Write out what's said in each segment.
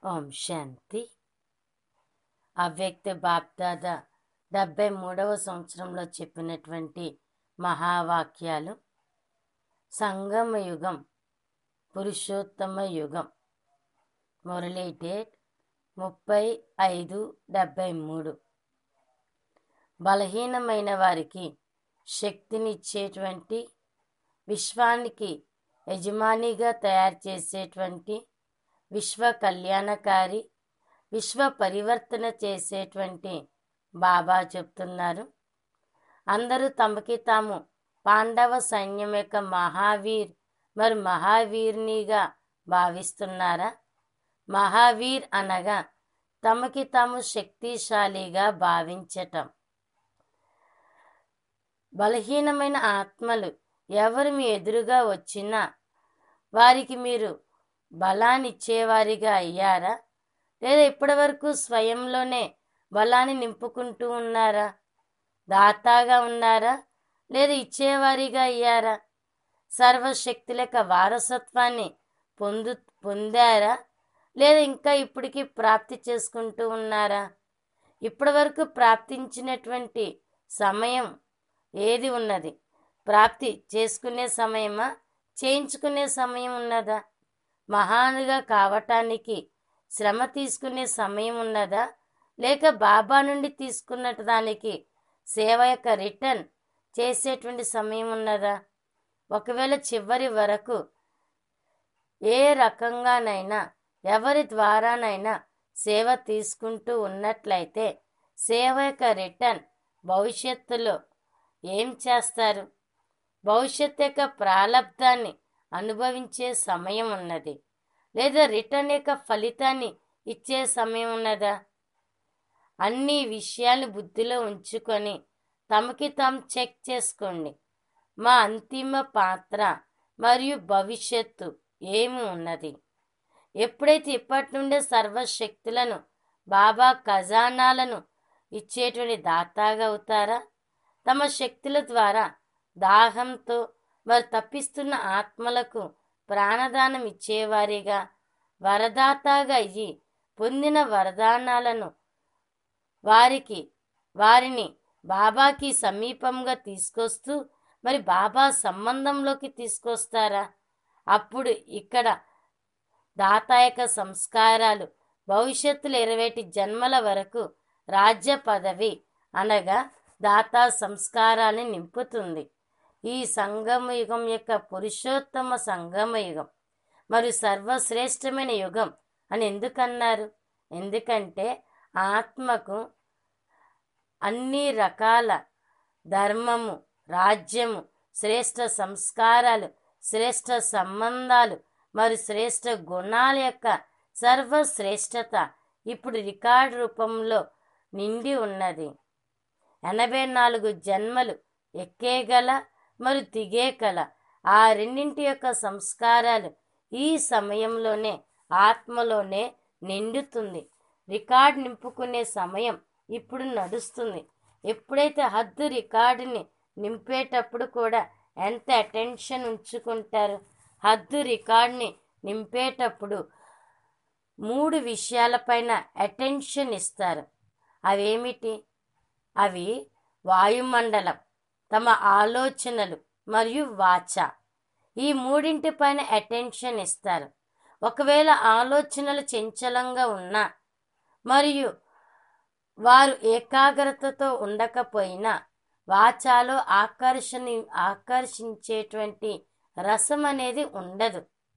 ఓం శాంతి అవ్యక్త బాప్దాద డెబ్బై మూడవ సంవత్సరంలో చెప్పినటువంటి మహావాక్యాలు సంగమ యుగం పురుషోత్తమ యుగం మురళీ డేట్ ముప్పై ఐదు డెబ్బై మూడు బలహీనమైన వారికి శక్తినిచ్చేటువంటి విశ్వానికి యజమానిగా తయారు చేసేటువంటి విశ్వ కళ్యాణకారి విశ్వ పరివర్తన చేసేటువంటి బాబా చెప్తున్నారు అందరూ తమకి తాము పాండవ సైన్యం యొక్క మహావీర్ మరి మహావీర్నిగా భావిస్తున్నారా మహావీర్ అనగా తమకి తాము శక్తిశాలిగా భావించటం బలహీనమైన ఆత్మలు ఎవరు మీ ఎదురుగా వచ్చినా వారికి మీరు బలాన్ని ఇచ్చేవారిగా అయ్యారా లేదా ఇప్పటివరకు స్వయంలోనే బలాన్ని నింపుకుంటూ ఉన్నారా దాతాగా ఉన్నారా లేదా ఇచ్చేవారిగా అయ్యారా సర్వశక్తుల యొక్క వారసత్వాన్ని పొందు పొందారా లేదా ఇంకా ఇప్పటికీ ప్రాప్తి చేసుకుంటూ ఉన్నారా ఇప్పటివరకు ప్రాప్తించినటువంటి సమయం ఏది ఉన్నది ప్రాప్తి చేసుకునే సమయమా చేయించుకునే సమయం ఉన్నదా మహానుగా కావటానికి శ్రమ తీసుకునే సమయం ఉన్నదా లేక బాబా నుండి తీసుకున్న దానికి సేవ యొక్క రిటర్న్ చేసేటువంటి సమయం ఉన్నదా ఒకవేళ చివరి వరకు ఏ రకంగానైనా ఎవరి ద్వారానైనా సేవ తీసుకుంటూ ఉన్నట్లయితే సేవ యొక్క రిటర్న్ భవిష్యత్తులో ఏం చేస్తారు భవిష్యత్ యొక్క ప్రాలబ్ధాన్ని అనుభవించే సమయం ఉన్నది లేదా రిటర్న్ యొక్క ఫలితాన్ని ఇచ్చే సమయం ఉన్నదా అన్ని విషయాలు బుద్ధిలో ఉంచుకొని తమకి తాము చెక్ చేసుకోండి మా అంతిమ పాత్ర మరియు భవిష్యత్తు ఏమి ఉన్నది ఎప్పుడైతే ఇప్పటి నుండే సర్వశక్తులను బాబా ఖజానాలను ఇచ్చేటువంటి దాతాగా అవుతారా తమ శక్తుల ద్వారా దాహంతో వారు తప్పిస్తున్న ఆత్మలకు ప్రాణదానం ఇచ్చేవారిగా వరదాతాగా అయ్యి పొందిన వరదానాలను వారికి వారిని బాబాకి సమీపంగా తీసుకొస్తూ మరి బాబా సంబంధంలోకి తీసుకొస్తారా అప్పుడు ఇక్కడ దాతాయక సంస్కారాలు భవిష్యత్తులో ఇరవైటి జన్మల వరకు రాజ్య పదవి అనగా దాతా సంస్కారాన్ని నింపుతుంది ఈ సంగమ యుగం యొక్క పురుషోత్తమ సంగమ యుగం మరియు సర్వశ్రేష్టమైన యుగం అని ఎందుకన్నారు ఎందుకంటే ఆత్మకు అన్ని రకాల ధర్మము రాజ్యము శ్రేష్ట సంస్కారాలు శ్రేష్ట సంబంధాలు మరి శ్రేష్ట గుణాల యొక్క సర్వశ్రేష్టత ఇప్పుడు రికార్డు రూపంలో నిండి ఉన్నది ఎనభై నాలుగు జన్మలు ఎక్కేగల మరియు దిగేగల ఆ రెండింటి యొక్క సంస్కారాలు ఈ సమయంలోనే ఆత్మలోనే నిండుతుంది రికార్డు నింపుకునే సమయం ఇప్పుడు నడుస్తుంది ఎప్పుడైతే హద్దు రికార్డుని నింపేటప్పుడు కూడా ఎంత అటెన్షన్ ఉంచుకుంటారు హద్దు రికార్డ్ని నింపేటప్పుడు మూడు విషయాలపైన అటెన్షన్ ఇస్తారు అవేమిటి అవి వాయుమండలం తమ ఆలోచనలు మరియు వాచ ఈ మూడింటిపైన అటెన్షన్ ఇస్తారు ఒకవేళ ఆలోచనలు చంచలంగా ఉన్నా మరియు వారు ఏకాగ్రతతో ఉండకపోయినా వాచాలో ఆకర్షణ ఆకర్షించేటువంటి రసం అనేది ఉండదు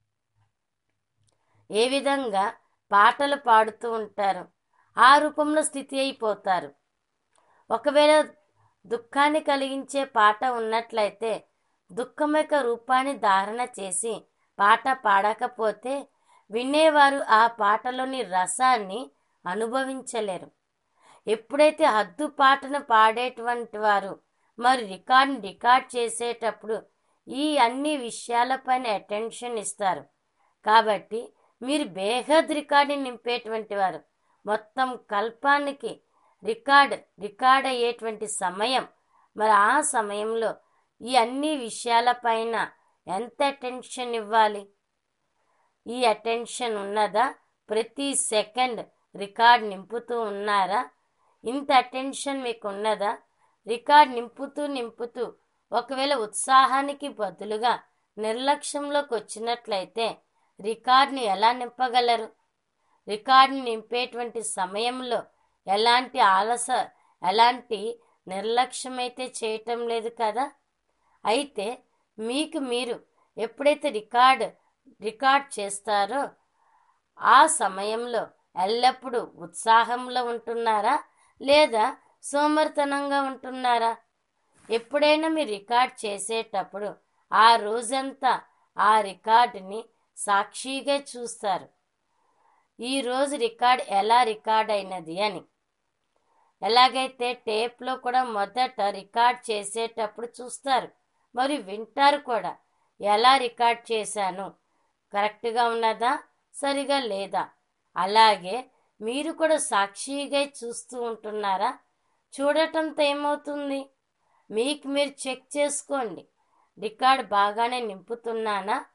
ఏ విధంగా పాటలు పాడుతూ ఉంటారు ఆ రూపంలో స్థితి అయిపోతారు ఒకవేళ దుఃఖాన్ని కలిగించే పాట ఉన్నట్లయితే దుఃఖం యొక్క రూపాన్ని ధారణ చేసి పాట పాడకపోతే వినేవారు ఆ పాటలోని రసాన్ని అనుభవించలేరు ఎప్పుడైతే హద్దు పాటను పాడేటువంటి వారు మరి రికార్డ్ని రికార్డ్ చేసేటప్పుడు ఈ అన్ని విషయాలపైన అటెన్షన్ ఇస్తారు కాబట్టి మీరు బేహద్ రికార్డుని నింపేటువంటి వారు మొత్తం కల్పానికి రికార్డ్ రికార్డ్ అయ్యేటువంటి సమయం మరి ఆ సమయంలో ఈ అన్ని విషయాలపైన ఎంత అటెన్షన్ ఇవ్వాలి ఈ అటెన్షన్ ఉన్నదా ప్రతి సెకండ్ రికార్డ్ నింపుతూ ఉన్నారా ఇంత అటెన్షన్ మీకు ఉన్నదా రికార్డ్ నింపుతూ నింపుతూ ఒకవేళ ఉత్సాహానికి బదులుగా నిర్లక్ష్యంలోకి వచ్చినట్లయితే రికార్డ్ని ఎలా నింపగలరు రికార్డుని నింపేటువంటి సమయంలో ఎలాంటి ఆలస ఎలాంటి నిర్లక్ష్యం అయితే చేయటం లేదు కదా అయితే మీకు మీరు ఎప్పుడైతే రికార్డ్ రికార్డ్ చేస్తారో ఆ సమయంలో ఎల్లప్పుడూ ఉత్సాహంలో ఉంటున్నారా లేదా సోమర్తనంగా ఉంటున్నారా ఎప్పుడైనా మీరు రికార్డ్ చేసేటప్పుడు ఆ రోజంతా ఆ రికార్డుని సాక్షిగా చూస్తారు ఈరోజు రికార్డ్ ఎలా రికార్డ్ అయినది అని ఎలాగైతే టేప్లో కూడా మొదట రికార్డ్ చేసేటప్పుడు చూస్తారు మరి వింటారు కూడా ఎలా రికార్డ్ చేశాను కరెక్ట్గా ఉన్నదా సరిగా లేదా అలాగే మీరు కూడా సాక్షిగా చూస్తూ ఉంటున్నారా చూడటంతో ఏమవుతుంది మీకు మీరు చెక్ చేసుకోండి రికార్డ్ బాగానే నింపుతున్నానా